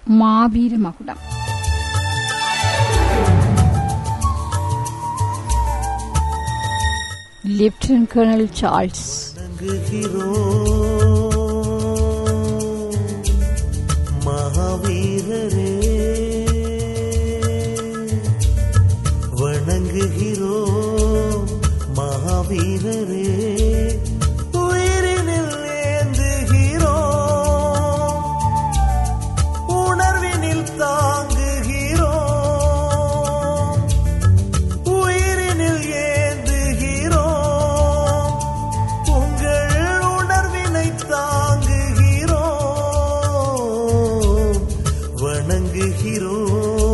மாவீர மகுடம் lieutenant colonel Charles வணங்குகிறோம் மகாவீரரே வணங்குகிறோம் மகாவீரரே உயிரினில் ஏந்துகிறோம் உணர்வினில் தாங்குகிறோம் உயிரினில் ஏந்துகிறோம் உங்கள் உணர்வினை தாங்குகிறோம் வணங்குகிறோம்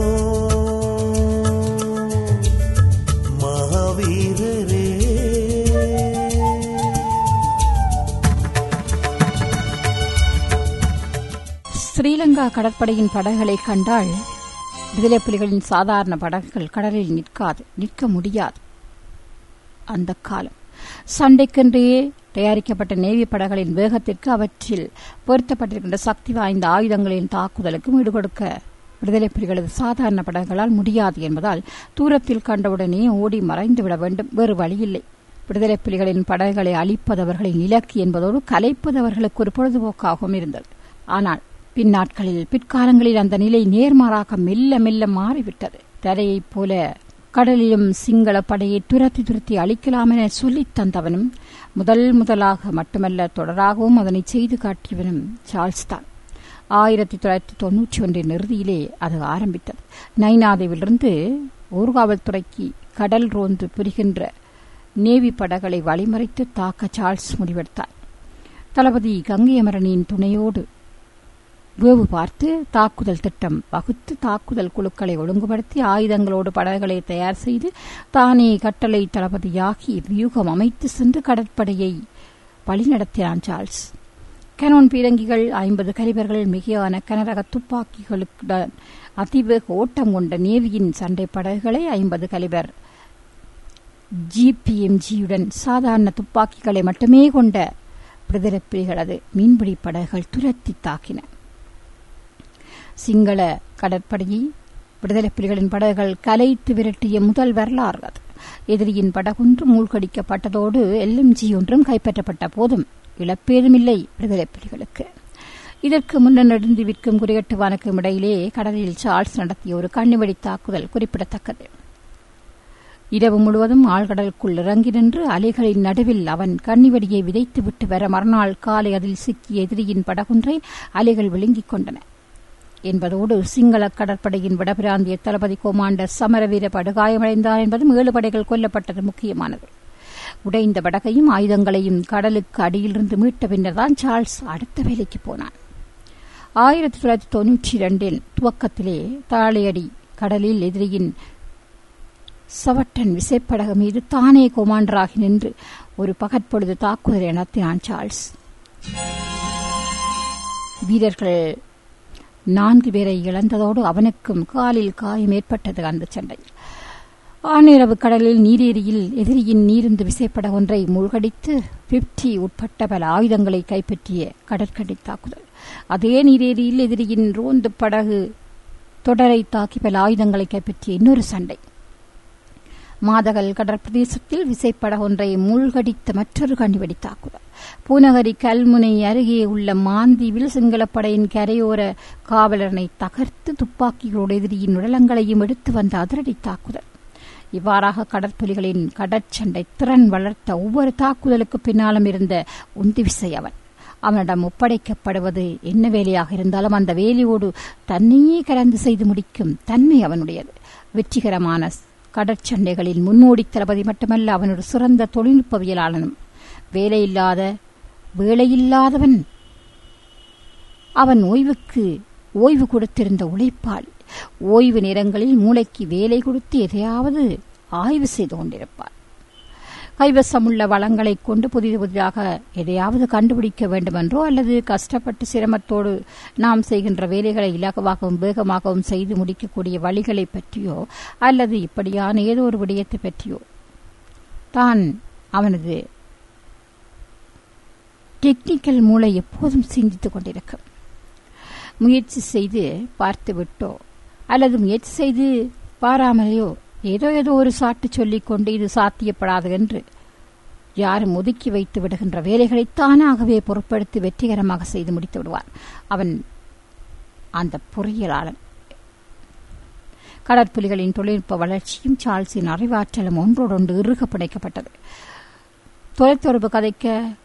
மகாவீரரே ஸ்ரீலங்கா கடற்படையின் படகுகளை கண்டால் விடுதலை புலிகளின் சாதாரண படகுகள் கடலில் நிற்காது நிற்க முடியாது அந்த காலம் சண்டைக்கென்றே தயாரிக்கப்பட்ட நேவி படகுகளின் வேகத்திற்கு அவற்றில் பொருத்தப்பட்டிருக்கின்ற சக்தி வாய்ந்த ஆயுதங்களின் தாக்குதலுக்கும் ஈடுகொடுக்க விடுதலை புலிகளது சாதாரண படகுகளால் முடியாது என்பதால் தூரத்தில் கண்டவுடனே ஓடி மறைந்து விட வேண்டும் வேறு வழியில்லை விடுதலை புலிகளின் படகுகளை அழிப்பதவர்களின் இலக்கு என்பதோடு கலைப்பதவர்களுக்கு ஒரு பொழுதுபோக்காகவும் இருந்தது ஆனால் பின்னாட்களில் பிற்காலங்களில் அந்த நிலை நேர்மாறாக மெல்ல மெல்ல மாறிவிட்டது தரையைப் போல கடலிலும் சிங்கள படையை துரத்தி துரத்தி அழிக்கலாம் என சொல்லித் தந்தவனும் முதல் முதலாக மட்டுமல்ல தொடராகவும் அதனை செய்து காட்டியவனும் சார்ல்ஸ் தான் ஆயிரத்தி தொள்ளாயிரத்தி தொன்னூற்றி ஒன்றின் இறுதியிலே அது ஆரம்பித்தது நைனாதேவிலிருந்து ஊர்காவல்துறைக்கு கடல் ரோந்து புரிகின்ற நேவி படகளை வழிமறைத்து தாக்க சார்ல்ஸ் முடிவெடுத்தார் தளபதி கங்கை அமரனின் துணையோடு வேவு பார்த்து தாக்குதல் திட்டம் வகுத்து தாக்குதல் குழுக்களை ஒழுங்குபடுத்தி ஆயுதங்களோடு படகுகளை தயார் செய்து தானே கட்டளை தளபதியாகி வியூகம் அமைத்து சென்று கடற்படையை வழிநடத்தினான் சார்ல்ஸ் கனோன் பீரங்கிகள் ஐம்பது கலிபர்கள் மிகையான கனரக துப்பாக்கிகளுடன் அதிவேக ஓட்டம் கொண்ட நேவியின் சண்டை படகுகளை ஐம்பது கலிபர் ஜிபிஎம்ஜியுடன் சாதாரண துப்பாக்கிகளை மட்டுமே கொண்ட விடுதலை புலிகளது மீன்பிடி படகுகள் துரத்தி தாக்கின சிங்கள கடற்படையை விடுதலை புலிகளின் படகுகள் கலைத்து விரட்டிய முதல் வரலாறு அது எதிரியின் படகொன்று மூழ்கடிக்கப்பட்டதோடு எல்எம்ஜி ஒன்றும் கைப்பற்றப்பட்ட போதும் இழப்பேதுமில்லை விடுதலை புலிகளுக்கு இதற்கு முன்னர் நடந்து விற்கும் குறியட்டுவானுக்கும் இடையிலே கடலில் சார்ல்ஸ் நடத்திய ஒரு கண்ணிவெடி தாக்குதல் குறிப்பிடத்தக்கது இரவு முழுவதும் ஆழ்கடலுக்குள் இறங்கி நின்று அலைகளின் நடுவில் அவன் கண்ணிவெடியை விதைத்துவிட்டு வர மறுநாள் காலை அதில் சிக்கிய எதிரியின் படகொன்றை அலைகள் விழுங்கிக் கொண்டன என்பதோடு சிங்கள கடற்படையின் வடபிராந்திய தளபதி கொமாண்டர் சமரவீர படுகாயமடைந்தார் என்பதும் ஏழு படைகள் கொல்லப்பட்டது முக்கியமானது உடைந்த படகையும் ஆயுதங்களையும் கடலுக்கு அடியிலிருந்து மீட்ட பின்னர்தான் சார்ல்ஸ் அடுத்த வேலைக்கு போனான் ஆயிரத்தி தொள்ளாயிரத்தி தொன்னூற்றி இரண்டில் துவக்கத்திலே தாழையடி கடலில் எதிரியின் சவட்டன் விசைப்படகு மீது தானே கொமாண்டராகி நின்று ஒரு பகற்பொழுது தாக்குதலை நடத்தினான் சார்ல்ஸ் வீரர்கள் நான்கு பேரை இழந்ததோடு அவனுக்கும் காலில் காயம் ஏற்பட்டது அந்த சண்டையில் ஆனிரவு கடலில் நீரேரியில் எதிரியின் நீருந்து விசைப்பட ஒன்றை மூழ்கடித்து பிப்டி உட்பட்ட பல ஆயுதங்களை கைப்பற்றிய கடற்கடை தாக்குதல் அதே நீரேரியில் எதிரியின் ரோந்து படகு தொடரை தாக்கி பல ஆயுதங்களை கைப்பற்றிய இன்னொரு சண்டை மாதகல் கடற்பிரதேசத்தில் விசைப்பட ஒன்றை மூழ்கடித்த மற்றொரு கண்ணிவெடி தாக்குதல் பூநகரி கல்முனை அருகே உள்ள மாந்தீவில் சிங்களப்படையின் கரையோர காவலரனை தகர்த்து துப்பாக்கிகளோடு எதிரியின் உடலங்களையும் எடுத்து வந்த அதிரடி தாக்குதல் இவ்வாறாக கடற்புலிகளின் கடற்சண்டை திறன் வளர்த்த ஒவ்வொரு தாக்குதலுக்கு பின்னாலும் இருந்த உந்தி விசை அவன் அவனிடம் ஒப்படைக்கப்படுவது என்ன வேலையாக இருந்தாலும் அந்த வேலையோடு தன்னையே கலந்து செய்து முடிக்கும் தன்மை அவனுடையது வெற்றிகரமான கடற்சண்டைகளின் முன்னோடி தளபதி மட்டுமல்ல அவன் ஒரு சிறந்த தொழில்நுட்பவியலாளனும் வேலையில்லாத வேலையில்லாதவன் அவன் ஓய்வுக்கு ஓய்வு கொடுத்திருந்த உழைப்பாளி ஓய்வு நேரங்களில் மூளைக்கு வேலை கொடுத்து எதையாவது ஆய்வு செய்து கொண்டிருப்பார் கைவசமுள்ள வளங்களை கொண்டு புதிது புதிதாக எதையாவது கண்டுபிடிக்க வேண்டுமென்றோ அல்லது கஷ்டப்பட்டு சிரமத்தோடு நாம் செய்கின்ற வேலைகளை இலகுவாகவும் வேகமாகவும் செய்து முடிக்கக்கூடிய வழிகளை பற்றியோ அல்லது இப்படியான ஏதோ ஒரு விடயத்தை பற்றியோ தான் அவனது டெக்னிக்கல் மூளை எப்போதும் சிந்தித்துக் கொண்டிருக்கும் முயற்சி செய்து பார்த்து விட்டோ அல்லது முயற்சி செய்து பாராமலேயோ ஏதோ ஏதோ ஒரு சாட்டு சொல்லிக் கொண்டு இது சாத்தியப்படாது என்று யாரும் ஒதுக்கி வைத்து விடுகின்ற வேலைகளை தானாகவே பொறுப்படுத்தி வெற்றிகரமாக செய்து முடித்து விடுவார் அவன் அந்த பொறியியலாளன் கடற்புலிகளின் தொழில்நுட்ப வளர்ச்சியும் சார்ல்ஸின் அறிவாற்றலும் ஒன்றோடொன்று இறுக பிணைக்கப்பட்டது தொலைத்தொடர்பு கதைக்க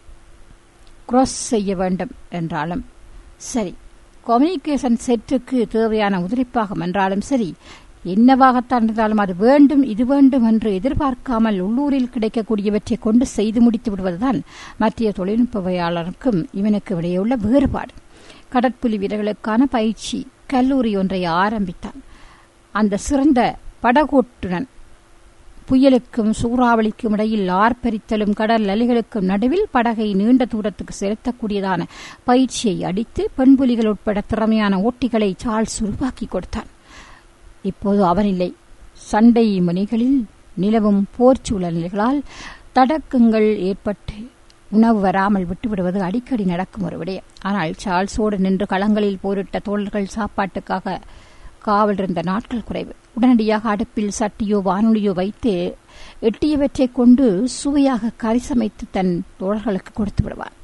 cross செய்ய வேண்டும் என்றாலும் சரி கம்யூனிகேஷன் செட்டுக்கு தேவையான உதிரிப்பாகம் என்றாலும் சரி என்னவாகத்தான் இருந்தாலும் அது வேண்டும் இது வேண்டும் என்று எதிர்பார்க்காமல் உள்ளூரில் கிடைக்கக்கூடியவற்றை கொண்டு செய்து முடித்து விடுவதுதான் மத்திய தொழில்நுட்பவியாளருக்கும் இவனுக்கு இடையே வேறுபாடு கடற்புலி வீரர்களுக்கான பயிற்சி கல்லூரி ஒன்றை ஆரம்பித்தான் அந்த சிறந்த படகோட்டுடன் புயலுக்கும் சூறாவளிக்கும் இடையில் ஆர்ப்பரித்தலும் கடல் அலைகளுக்கும் நடுவில் படகை நீண்ட தூரத்துக்கு செலுத்தக்கூடியதான பயிற்சியை அடித்து பெண்புலிகள் உட்பட திறமையான ஓட்டிகளை சார்ல்ஸ் உருவாக்கி கொடுத்தான் இப்போது அவனில்லை சண்டை மணிகளில் நிலவும் போர் சூழல்களால் தடக்கங்கள் ஏற்பட்டு உணவு வராமல் விட்டுவிடுவது அடிக்கடி நடக்கும் ஒரு விடயம் ஆனால் சார்ல்ஸோடு நின்று களங்களில் போரிட்ட தோழர்கள் சாப்பாட்டுக்காக காவல் இருந்த நாட்கள் குறைவு உடனடியாக அடுப்பில் சட்டியோ வானொலியோ வைத்து எட்டியவற்றை கொண்டு சுவையாக கறி சமைத்து தன் தோழர்களுக்கு கொடுத்து விடுவான்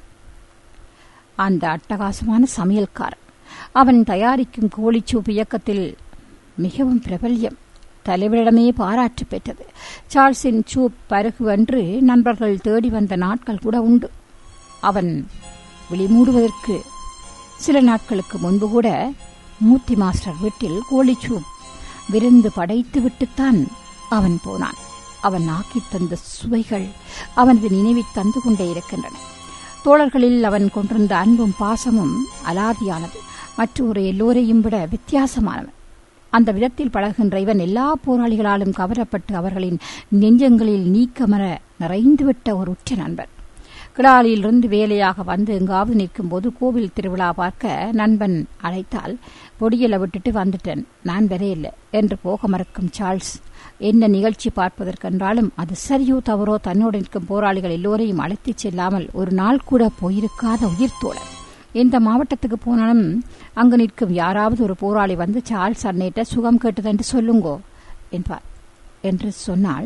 அந்த அட்டகாசமான சமையல்காரன் அவன் தயாரிக்கும் கோழிச்சூப்பு இயக்கத்தில் மிகவும் பிரபல்யம் தலைவரிடமே பாராட்டு பெற்றது சார்ல்ஸின் சூப் பருகு அன்று நண்பர்கள் தேடி வந்த நாட்கள் கூட உண்டு அவன் விழிமூடுவதற்கு சில நாட்களுக்கு முன்பு கூட மூர்த்தி மாஸ்டர் வீட்டில் கோழிச்சூப் விருந்து படைத்து விட்டுத்தான் அவன் போனான் அவன் ஆக்கித் தந்த சுவைகள் அவனது நினைவில் தந்து கொண்டே இருக்கின்றன தோழர்களில் அவன் கொண்டிருந்த அன்பும் பாசமும் அலாதியானது மற்றொரு எல்லோரையும் விட வித்தியாசமானவன் அந்த விதத்தில் பழகுகின்ற இவன் எல்லா போராளிகளாலும் கவரப்பட்டு அவர்களின் நெஞ்சங்களில் நீக்கமர நிறைந்துவிட்ட ஒரு உற்ற நண்பன் கிடாலியிலிருந்து வேலையாக வந்து எங்காவது நிற்கும்போது கோவில் திருவிழா பார்க்க நண்பன் அழைத்தால் பொடியலை விட்டுட்டு வந்துட்டேன் நான் வரையில்லை என்று போக மறக்கும் சார்ல்ஸ் என்ன நிகழ்ச்சி பார்ப்பதற்கென்றாலும் அது சரியோ தவறோ தன்னோடு நிற்கும் போராளிகள் எல்லோரையும் அழைத்துச் செல்லாமல் ஒரு நாள் கூட போயிருக்காத உயிர்த்தோழன் எந்த மாவட்டத்துக்கு போனாலும் அங்கு நிற்கும் யாராவது ஒரு போராளி வந்து சார்ல்ஸ் அன்னையிட்ட சுகம் கேட்டதென்று சொல்லுங்கோ என்பார் என்று சொன்னால்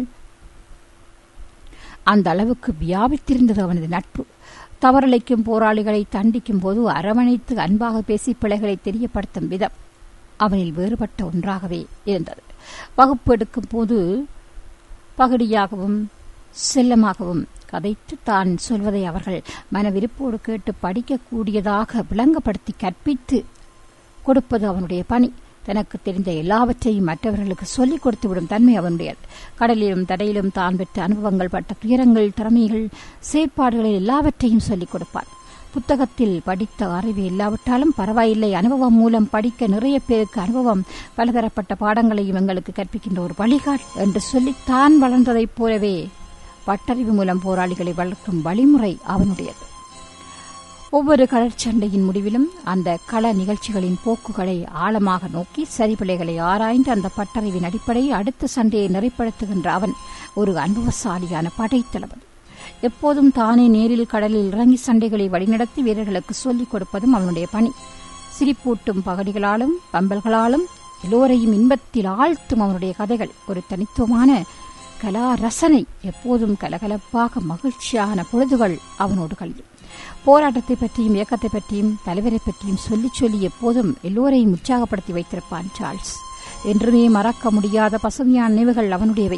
அந்த அளவுக்கு வியாபித்திருந்தது அவனது நட்பு தவறளிக்கும் போராளிகளை தண்டிக்கும் போது அரவணைத்து அன்பாக பேசி பிழைகளை தெரியப்படுத்தும் விதம் அவனில் வேறுபட்ட ஒன்றாகவே இருந்தது வகுப்பு எடுக்கும் போது பகுடியாகவும் செல்லமாகவும் கதைத்து தான் சொல்வதை அவர்கள் மனவிருப்போடு கேட்டு படிக்கக்கூடியதாக விளங்கப்படுத்தி கற்பித்து கொடுப்பது அவனுடைய பணி தனக்கு தெரிந்த எல்லாவற்றையும் மற்றவர்களுக்கு சொல்லிக் கொடுத்துவிடும் தன்மை அவனுடையது கடலிலும் தடையிலும் தான் பெற்ற அனுபவங்கள் பட்ட துயரங்கள் திறமைகள் செயற்பாடுகளில் எல்லாவற்றையும் சொல்லிக் கொடுப்பார் புத்தகத்தில் படித்த அறிவு இல்லாவிட்டாலும் பரவாயில்லை அனுபவம் மூலம் படிக்க நிறைய பேருக்கு அனுபவம் பலதரப்பட்ட பாடங்களையும் எங்களுக்கு கற்பிக்கின்ற ஒரு வழிகாட் என்று சொல்லித்தான் வளர்ந்ததைப் போலவே பட்டறிவு மூலம் போராளிகளை வளர்க்கும் வழிமுறை அவனுடையது ஒவ்வொரு கடற்சண்டையின் முடிவிலும் அந்த கள நிகழ்ச்சிகளின் போக்குகளை ஆழமாக நோக்கி சரிபிழைகளை ஆராய்ந்து அந்த பட்டறிவின் அடிப்படையில் அடுத்த சண்டையை நெறிப்படுத்துகின்ற அவன் ஒரு அனுபவசாலியான படைத்தளவன் எப்போதும் தானே நேரில் கடலில் இறங்கி சண்டைகளை வழிநடத்தி வீரர்களுக்கு சொல்லிக் கொடுப்பதும் அவனுடைய பணி சிரிப்பூட்டும் பகடிகளாலும் பம்பல்களாலும் எல்லோரையும் இன்பத்தில் ஆழ்த்தும் அவனுடைய கதைகள் ஒரு தனித்துவமான கலா ரசனை எப்போதும் கலகலப்பாக மகிழ்ச்சியான பொழுதுகள் அவனோடு கழியும் போராட்டத்தை பற்றியும் இயக்கத்தை பற்றியும் தலைவரை பற்றியும் சொல்லி சொல்லி எப்போதும் எல்லோரையும் உற்சாகப்படுத்தி வைத்திருப்பான் சார்ல்ஸ் என்றுமே மறக்க முடியாத பசுமையான நினைவுகள் அவனுடையவை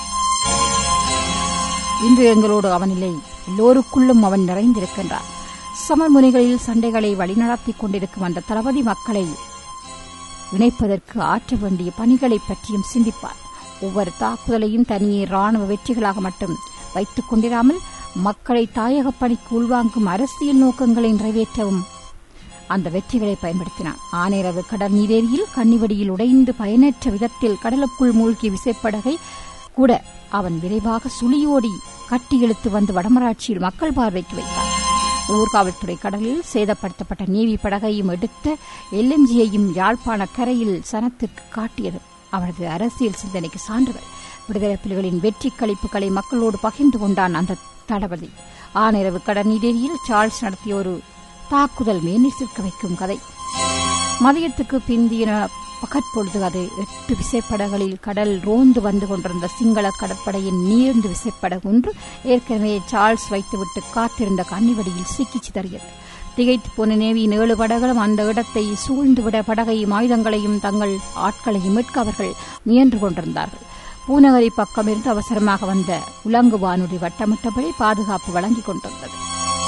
இன்று எங்களோடு அவனில்லை எல்லோருக்குள்ளும் அவன் நிறைந்திருக்கின்றான் சமர்முனைகளில் சண்டைகளை வழிநடத்திக் கொண்டிருக்கும் அந்த தளபதி மக்களை இணைப்பதற்கு ஆற்ற வேண்டிய பணிகளை பற்றியும் சிந்திப்பார் ஒவ்வொரு தாக்குதலையும் தனியே ராணுவ வெற்றிகளாக மட்டும் வைத்துக் கொண்டிராமல் மக்களை தாயக பணிக்கு உள்வாங்கும் அரசியல் நோக்கங்களை நிறைவேற்றவும் அந்த வெற்றிகளை பயன்படுத்தினான் ஆனிரவு கடல் நீரேரியில் கன்னிவடியில் உடைந்து பயனற்ற விதத்தில் கடலுக்குள் மூழ்கிய விசைப்படகை கூட அவன் விரைவாக சுழியோடி கட்டி இழுத்து வந்து வடமராட்சியில் மக்கள் பார்வைக்கு வைத்தார் ஊர்காவல்துறை கடலில் சேதப்படுத்தப்பட்ட நேவி படகையும் எடுத்த எல்என்ஜியையும் யாழ்ப்பாண கரையில் சனத்துக்கு காட்டியது அவனது அரசியல் சிந்தனைக்கு சான்றுகள் விடுதலை புலிகளின் வெற்றி கழிப்புகளை மக்களோடு பகிர்ந்து கொண்டான் அந்த தளபதி ஆனிரவு கடல் நீரேரியில் சார்ல்ஸ் நடத்திய ஒரு தாக்குதல் மேனிசிற்க வைக்கும் கதை மதியத்துக்கு பிந்தின பகற்பொழுது அது எட்டு விசைப்படகளில் கடல் ரோந்து வந்து கொண்டிருந்த சிங்கள கடற்படையின் நீர்ந்து விசைப்படகு ஒன்று ஏற்கனவே சார்ல்ஸ் வைத்துவிட்டு காத்திருந்த கன்னிவடியில் சிக்கி சிதறியது திகைத்து போன நேவியின் ஏழு படகளும் அந்த இடத்தை சூழ்ந்துவிட படகையும் ஆயுதங்களையும் தங்கள் ஆட்களையும் மீட்க அவர்கள் முயன்று கொண்டிருந்தார்கள் பூநகரி பக்கமிருந்து அவசரமாக வந்த உலங்கு வானொலி வட்டமிட்டபடி பாதுகாப்பு வழங்கிக் கொண்டிருந்தது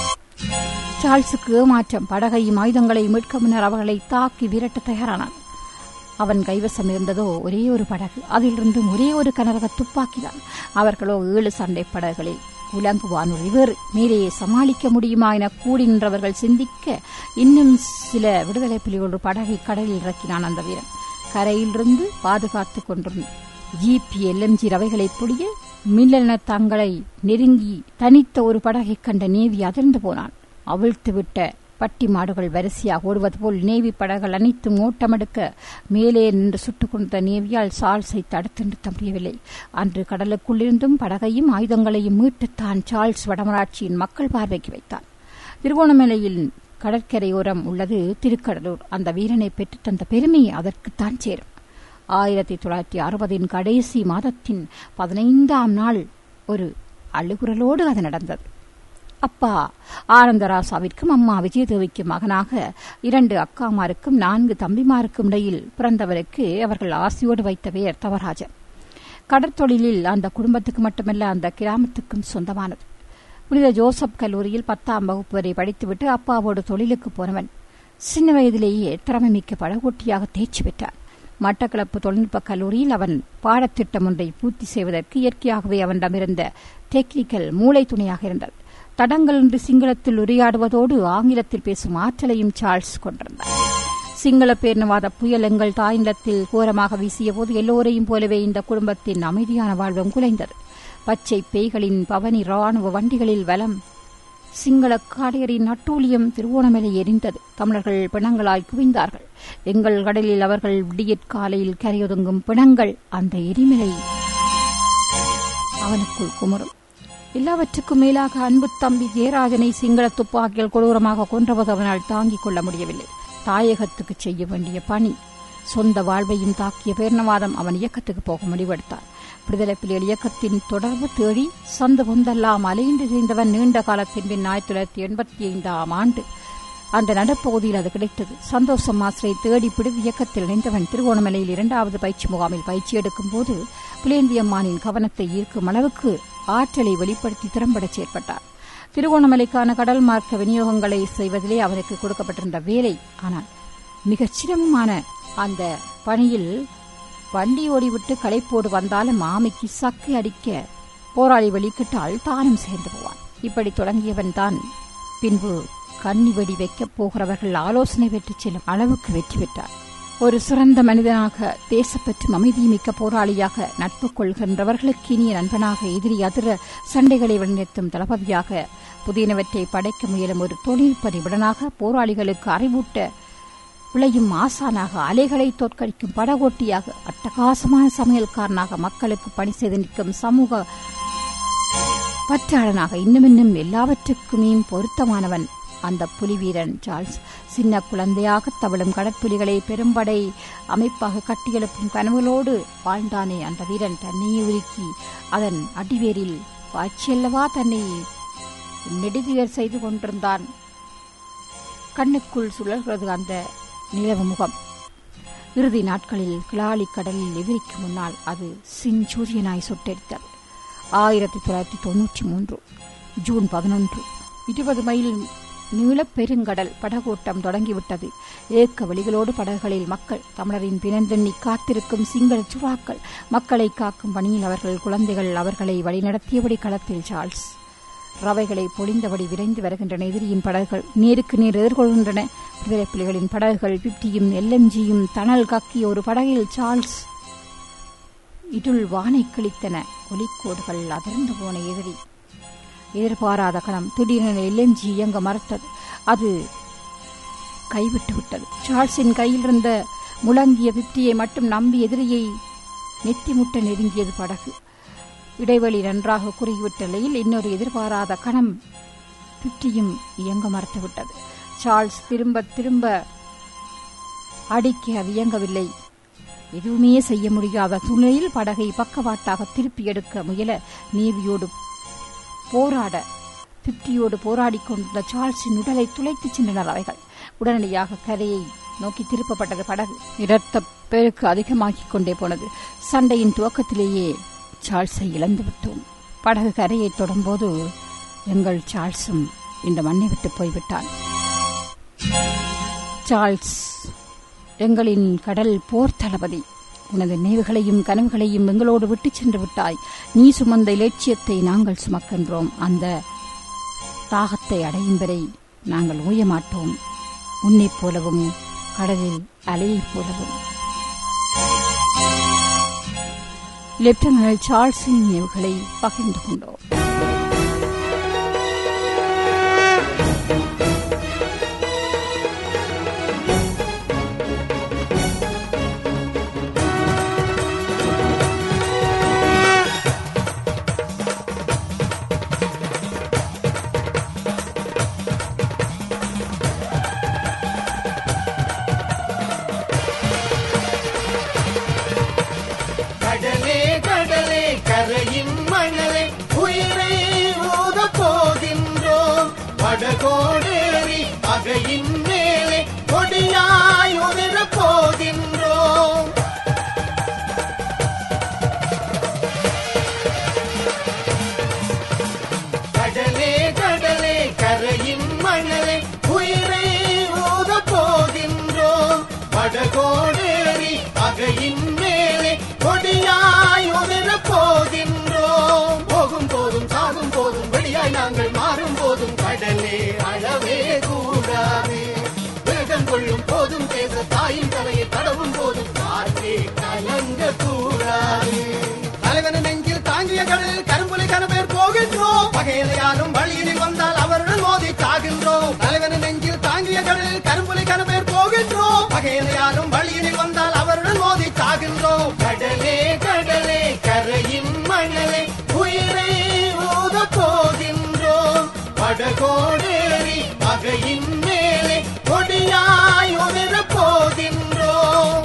சார்ல்ஸுக்கு ஏமாற்றம் படகையும் ஆயுதங்களையும் மீட்க முன்னர் அவர்களை தாக்கி விரட்ட தயாரானான் அவன் கைவசம் இருந்ததோ ஒரே ஒரு படகு அதிலிருந்தும் ஒரே ஒரு கனரக துப்பாக்கிதான் அவர்களோ ஏழு சண்டை படகுகளில் உலங்கு வானொலி வேறு மேலே சமாளிக்க முடியுமா என கூடி நின்றவர்கள் சிந்திக்க இன்னும் சில விடுதலை புலிகளோடு படகை கடலில் இறக்கினான் அந்த வீரன் கரையிலிருந்து பாதுகாத்துக் கொண்டிருந்த ஜிபி எல்எம்ஜி ரவைகளை பொடிய மில்லன தங்களை நெருங்கி தனித்த ஒரு படகை கண்ட நேவி அதிர்ந்து போனான் அவிழ்த்து விட்ட பட்டி மாடுகள் வரிசையாக ஓடுவது போல் நேவி படகுகள் அனைத்தும் ஓட்டமெடுக்க மேலே நின்று சுட்டுக் கொண்ட நேவியால் சார்ல்ஸை தடுத்து நிறுத்த முடியவில்லை அன்று கடலுக்குள்ளிருந்தும் படகையும் ஆயுதங்களையும் மீட்டுத்தான் சார்ல்ஸ் வடமராட்சியின் மக்கள் பார்வைக்கு வைத்தான் திருகோணமலையில் கடற்கரையோரம் உள்ளது திருக்கடலூர் அந்த வீரனை பெற்றுத் தந்த பெருமை அதற்குத்தான் சேரும் ஆயிரத்தி தொள்ளாயிரத்தி அறுபதின் கடைசி மாதத்தின் பதினைந்தாம் நாள் ஒரு அழுகுரலோடு அது நடந்தது அப்பா ஆனந்தராசாவிற்கும் அம்மா விஜயதேவிக்கும் மகனாக இரண்டு அக்காமாருக்கும் நான்கு தம்பிமாருக்கும் இடையில் பிறந்தவருக்கு அவர்கள் ஆசையோடு வைத்த பெயர் தவராஜன் கடற்தொழிலில் அந்த குடும்பத்துக்கு மட்டுமல்ல அந்த கிராமத்துக்கும் சொந்தமானது புனித ஜோசப் கல்லூரியில் பத்தாம் வகுப்பு வரை படித்துவிட்டு அப்பாவோடு தொழிலுக்கு போனவன் சின்ன வயதிலேயே திறமை மிக்க படகோட்டியாக தேர்ச்சி பெற்றான் மட்டக்களப்பு தொழில்நுட்ப கல்லூரியில் அவன் பாடத்திட்டம் ஒன்றை பூர்த்தி செய்வதற்கு இயற்கையாகவே அவனிடமிருந்த டெக்னிக்கல் மூளை துணையாக இருந்தது தடங்கள் என்று சிங்களத்தில் உரையாடுவதோடு ஆங்கிலத்தில் பேசும் ஆற்றலையும் சார்ல்ஸ் கொண்டிருந்தார் சிங்கள பேரினவாத புயல் எங்கள் தாய்நிலத்தில் கோரமாக வீசிய போது எல்லோரையும் போலவே இந்த குடும்பத்தின் அமைதியான வாழ்வும் குலைந்தது பச்சை பேய்களின் பவனி ராணுவ வண்டிகளில் வலம் சிங்கள காடையரின் நட்டூழியம் திருவோணமலை எரிந்தது தமிழர்கள் பிணங்களாய் குவிந்தார்கள் எங்கள் கடலில் அவர்கள் விடியற்காலையில் கரையொதுங்கும் பிணங்கள் அந்த எரிமலை அவனுக்குள் குமரும் எல்லாவற்றுக்கும் மேலாக அன்பு தம்பி ஜெயராஜனை சிங்கள துப்பாக்கிகள் கொடூரமாக கொன்றவது அவனால் தாங்கிக் கொள்ள முடியவில்லை தாயகத்துக்கு செய்ய வேண்டிய பணி சொந்த வாழ்வையும் தாக்கிய பேர்ணவாதம் அவன் இயக்கத்துக்கு போக முடிவெடுத்தான் விடுதலை புலிகள் இயக்கத்தின் தொடர்பு தேடி சொந்த பொந்தெல்லாம் அலைந்து செய்தவன் நீண்ட காலத்தின் பின் ஆயிரத்தி தொள்ளாயிரத்தி எண்பத்தி ஐந்தாம் ஆண்டு அந்த நடப்பகுதியில் அது கிடைத்தது சந்தோஷம் மாஸ்டரை தேடி பிடித்து இயக்கத்தில் இணைந்தவன் திருகோணமலையில் இரண்டாவது பயிற்சி முகாமில் பயிற்சி எடுக்கும் போது புலேந்தியம்மானின் கவனத்தை ஈர்க்கும் அளவுக்கு ஆற்றலை வெளிப்படுத்தி திறம்பட செயற்பட்டார் திருகோணமலைக்கான கடல் மார்க்க விநியோகங்களை செய்வதிலே அவனுக்கு கொடுக்கப்பட்டிருந்த வேலை ஆனால் மிகச் சிரமமான அந்த பணியில் வண்டி ஓடிவிட்டு களைப்போடு வந்தாலும் ஆமைக்கு சக்கை அடிக்க போராளி வெளிக்கிட்டால் தானும் சேர்ந்து போவான் இப்படி தொடங்கியவன் தான் பின்பு கண்ணி வெடி வைக்கப் போகிறவர்கள் ஆலோசனை பெற்று செல்லும் அளவுக்கு வெற்றி பெற்றார் ஒரு சிறந்த மனிதனாக தேசப்பற்றும் அமைதிமிக்க போராளியாக நட்பு கொள்கின்றவர்களுக்கு இனிய நண்பனாக எதிரி அதிர சண்டைகளை வழிநடத்தும் தளபதியாக புதியனவற்றை படைக்க முயலும் ஒரு தொழில்நுட்ப நிபுணனாக போராளிகளுக்கு அறிவூட்ட விளையும் ஆசானாக அலைகளை தோற்கடிக்கும் படகோட்டியாக அட்டகாசமான சமையல்காரனாக மக்களுக்கு பணி செய்து நிற்கும் சமூக பற்றாளனாக இன்னும் இன்னும் எல்லாவற்றுக்குமே பொருத்தமானவன் அந்த புலிவீரன் சார்ல்ஸ் சின்ன குழந்தையாக தவழும் கடற்புலிகளை பெரும்படை அமைப்பாக கட்டியெழுப்பும் கனவுகளோடு வாழ்ந்தானே அந்த வீரன் தன்னையே உருக்கி அதன் அடிவேரில் பாய்ச்சியல்லவா தன்னை நெடுதியர் செய்து கொண்டிருந்தான் கண்ணுக்குள் சுழல்கிறது அந்த நிலவு முகம் இறுதி நாட்களில் கிளாலி கடலில் எதிரிக்கு முன்னால் அது சிஞ்சூரியனாய் சுட்டெரித்தது ஆயிரத்தி தொள்ளாயிரத்தி தொன்னூற்றி மூன்று ஜூன் பதினொன்று இருபது மைல் நீளப் பெருங்கடல் படகோட்டம் தொடங்கிவிட்டது ஏக்க வழிகளோடு படகுகளில் மக்கள் தமிழரின் பிணந்தெண்ணி காத்திருக்கும் சிங்கள சுறாக்கள் மக்களை காக்கும் பணியில் அவர்கள் குழந்தைகள் அவர்களை வழிநடத்தியபடி களத்தில் சார்ல்ஸ் ரவைகளை பொழிந்தபடி விரைந்து வருகின்றன எதிரியின் படகுகள் நேருக்கு நேர் எதிர்கொள்கின்றன விடுதலை புலிகளின் படகுகள் பிப்டியும் எல்எம்ஜியும் தணல் கக்கிய ஒரு படகில் சார்ல்ஸ் இருள் வானை கிழித்தன ஒலிக்கோடுகள் அதிர்ந்து போன எதிரி எதிர்பாராத கணம் திடீரென எல்எம்ஜி இயங்க மறுத்தது அது கைவிட்டு விட்டது சார்ல்ஸின் கையில் இருந்த முழங்கிய பிப்டியை மட்டும் நம்பி எதிரியை நெத்திமுட்ட நெருங்கியது படகு இடைவெளி நன்றாக குறுகிவிட்ட நிலையில் இன்னொரு எதிர்பாராத கணம் பிப்டியும் இயங்க மறுத்துவிட்டது சார்ல்ஸ் திரும்ப திரும்ப அடிக்க அது இயங்கவில்லை எதுவுமே செய்ய முடியாத சூழ்நிலையில் படகை பக்கவாட்டாக திருப்பி எடுக்க முயல நேவியோடு போராட பிப்டியோடு போராடிக் கொண்டிருந்த சார்ல்ஸின் உடலை துளைத்துச் சென்றனர் அவைகள் உடனடியாக கரையை நோக்கி திருப்பப்பட்டது படகு இரத்த பெருக்கு அதிகமாகிக் கொண்டே போனது சண்டையின் துவக்கத்திலேயே சார்ல்ஸை இழந்து விட்டோம் படகு கரையை தொடும்போது எங்கள் சார்ல்ஸும் இந்த மண்ணை விட்டு போய்விட்டான் சார்ல்ஸ் எங்களின் கடல் போர் தளபதி உனது நினைவுகளையும் கனவுகளையும் எங்களோடு விட்டுச் சென்று விட்டாய் நீ சுமந்த இலட்சியத்தை நாங்கள் சுமக்கின்றோம் அந்த தாகத்தை அடையும் வரை நாங்கள் ஓய மாட்டோம் உன்னைப் போலவும் கடலில் அலையைப் போலவும் லெப்டினல் சார்ல்ஸின் நினைவுகளை பகிர்ந்து கொண்டோம் கடலே கடலே கரையின் மணலே உயிரை ஊத போகின்றோம் படகோடேறி பகையின் மேலே கொடியாய் உதிர போகின்றோம் கடலே கடலே கரையின் மணலே உயிரை ஊத போகின்றோம் படகோடேறி பகையின் மேலே கொடியாய் உதிர போகின்றோம் போகும் போதும் சாகும் போதும் வெளியாய் நாங்கள் மாறும் போதும் கடலே அளவே கூடாது வேகம் கொள்ளும் போதும் பேச தாயின் தலையை தடவும் போதும் காற்றே கலங்க கூடாது தலைவன நெஞ்சில் தாங்கிய கடலில் கரும்புலி கனவேர் போகின்றோம் பகையிலையாலும் வழியினில் வந்தால் அவர்கள் மோதி சாகின்றோம் தலைவன நெஞ்சில் தாங்கிய கடலில் கரும்புலி கனவேர் போகின்றோம் பகையிலையாலும் வழியினில் வந்தால் அவர்கள் மோதி சாகின்றோம் கடலே கடலே கரையின் மணலே உயிரை ஊத போகின்றோம் படகோடேறி பகையின் மேலே கொடியாய் உதிர போகின்றோம்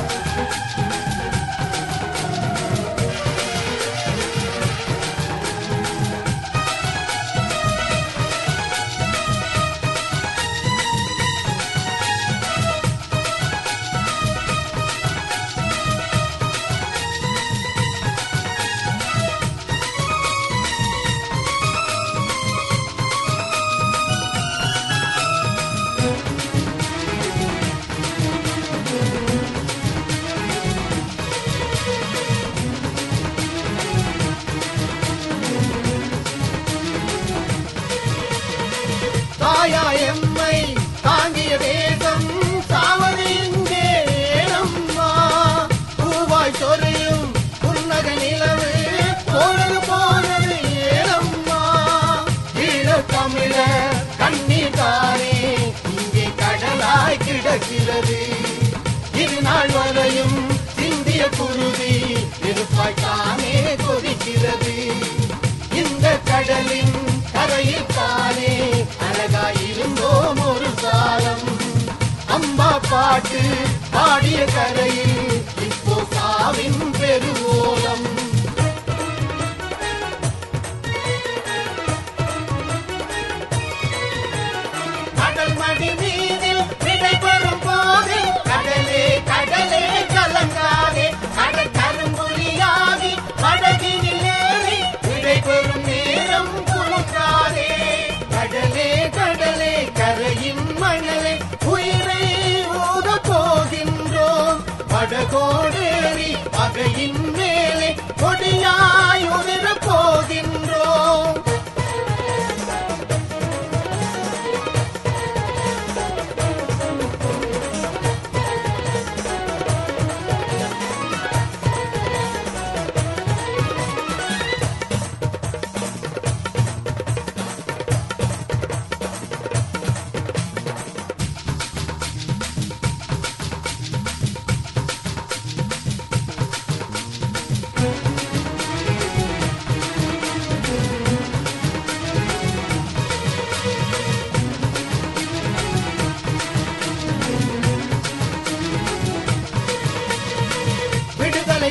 தாயா எம்மை தாங்கிய தேசம் சாவது இங்கே ஏனம்மா பூவாய் சொரியும் புன்னக நிலவு போனது போனது ஏனம்மா ஈழத் தமிழ கண்ணீர் தானே இங்கே கடலாய் கிடக்கிறது இது நாள் வரையும் சிந்திய குருதி இருப்பாய் தானே கொதிக்கிறது இந்த கடலின் கரையில் தானே அழகாயிருந்தோம் ஒரு காலம் அம்பா பாட்டு பாடிய கரையில் இப்போ சாவின் பெருவோலம் கடல் மடி மீதில் விடைபெறும் போது கடலே கடலே கலங்காதே கடல் கரும்புலியாகி படகினில் ஏறி விடைபெறும் நேரம் குலுக்காதே கடலே கடலே கரையின் மணலே உயிரை ஊத போகின்றோம் படகோடேறி பகையின் மேலே கொடியாய் உதிர போகின்றோம்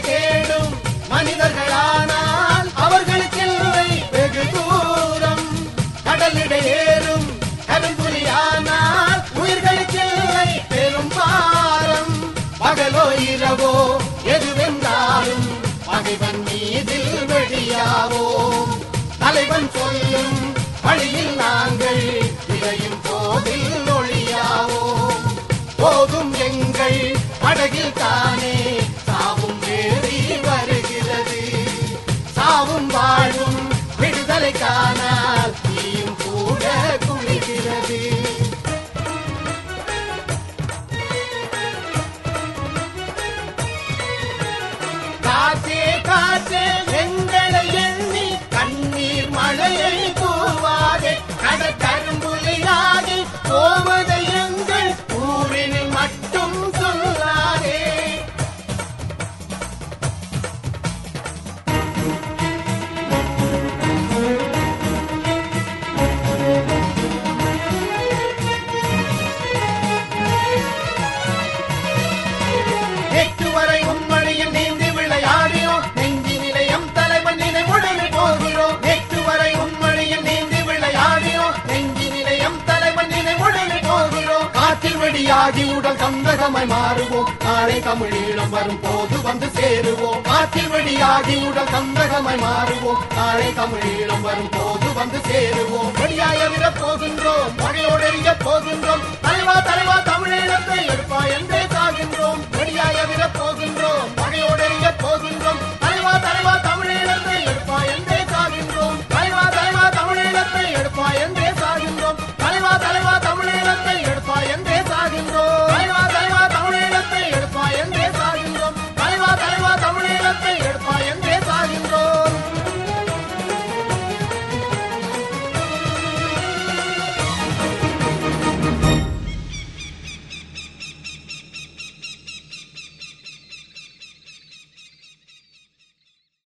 தேடும் மனிதர்களானால் அவர்களுக்கில்லை வெகு தூரம் கடலிடை ஏறும் கரும்புலியானால் உயிர்களுக்கில்லை பெரும் பாரம் பகலோ இரவோ எதுவென்றாலும் பகைவன் மீதில் வெடியாவோம் தலைவன் சொல்லும் வழியில் நாங்கள் இதையும் போதில் ஒளியாவோம் போதும் எங்கள் படகில் தானே சாவும் ஏறி வருகிறது சாவும் வாழும் விடுதலை காணால் நீயும் கூட குளிக்கிறது காற்றே காற்றே எங்களை எண்ணி கண்ணீர் மழையை தூவாதே கடற்கரும்புலியாகி போவதை எங்கள் ஊரில் மட்டும் சொல்லாதே நேற்று வரை உண்மணியில் நீந்தி விளையாடினோம் நெஞ்சி நிலையம் தலைவன் நினைவுடனே போகிறோம் நேற்று வரை உண்மணியில் நீந்தி விளையாடினோம் நெஞ்சி நிலையம் தலைவன் நினைவுடனே போகிறோம் காற்றில் வெடியாகி உடல் கந்தகமாய் மாறுவோம் நாளை தமிழீழம் வரும் போது வந்து சேருவோம் காற்றில் வெடியாகி உடல் கந்தகமாய் மாறுவோம் நாளை தமிழீழம் வரும் போது வந்து சேருவோம் வெடியாய விட போகின்றோம் மழையோடு எரிய போகின்றோம் தலைவா தலைவா தமிழீழத்தை எடுப்பா என்றே சாகின்றோம் வெடியாய விட